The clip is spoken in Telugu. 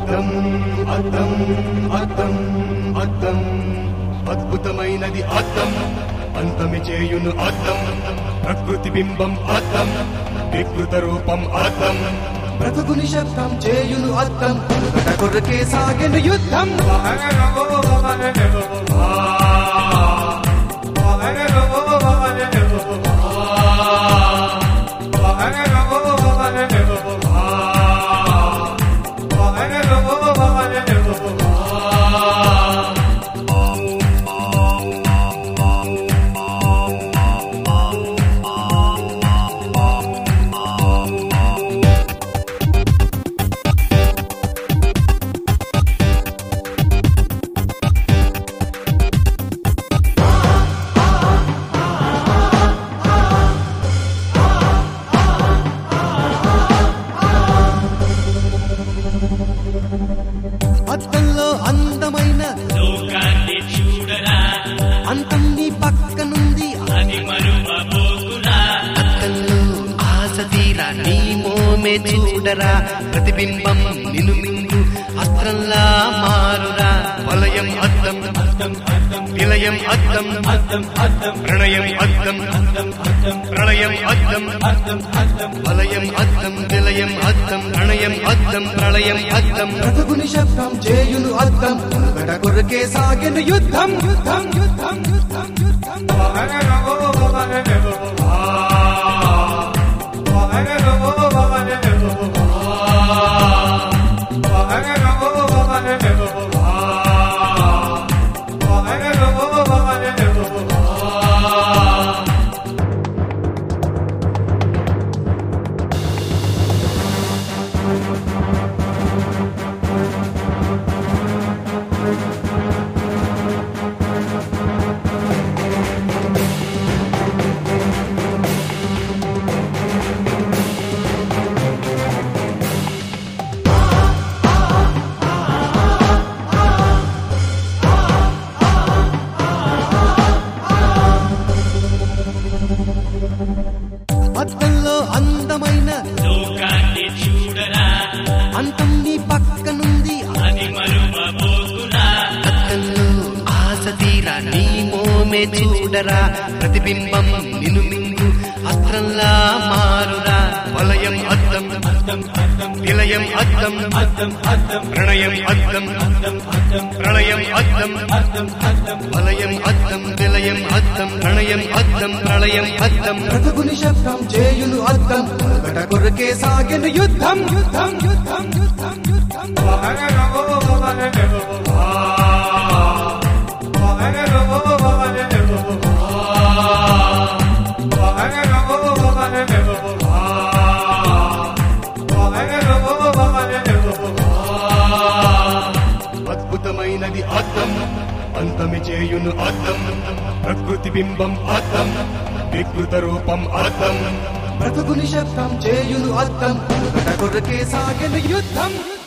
అద్దం అద్దం అద్దం అద్దం అద్భుతమైనది అద్దం అంతమి చేయును అద్దం ప్రకృతి బింబం అద్దం వికృత రూపం అద్దం బ్రతుకుని శబ్దం చేయును అద్దం ఒకట కొరకే సాగెను యుద్ధం అద్దంలో అందమైన లోకాన్ని చూడరా అంతం నీ పక్కనుంది అది మరువబోకురా అద్దంలో ఆశ తీరా నీ మోమే చూడరా ప్రతిబింబం నిను మింగు అస్త్రంలా మారురా వలయం అద్దం విలయం అద్దం ప్రణయం అద్దం ప్రళయం అద్దం వలయం అద్దం విలయం అద్దం ప్రణయం అద్దం ప్రళయం అద్దం బ్రతుకుని శబ్దం చేయును అద్దం ఒకట కొరకే సాగెను యుద్ధం యుద్ధం యుద్ధం యుద్ధం యుద్ధం అద్దంలో అందమైన లోకాన్ని చూడరా అంతం నీ పక్కనుంది అది మరువబోకురా అద్దంలో ఆశ తీరా నీ మోమే చూడరా ప్రతిబింబం నిను మింగు అస్త్రంలా మారురా వలయం అద్దం విలయం అద్దం ప్రణయం అద్దం ప్రళయం అద్దం వలయం అద్దం విలయం అద్దం ప్రణయం అద్దం ప్రళయం అద్దం బ్రతుకుని శబ్దం చేయును అద్దం ఒకట కొరకే సాగెను యుద్ధం యుద్ధం యుద్ధం యుద్ధం యుద్ధం అద్భుతమైనది అద్దం అంతమి చేయును అద్దం ప్రకృతి బింబం అద్దం వికృత రూపం అద్దం బ్రతుకుని శబ్దం చేయును అద్దం ఒకట కొరకే సాగెను యుద్ధం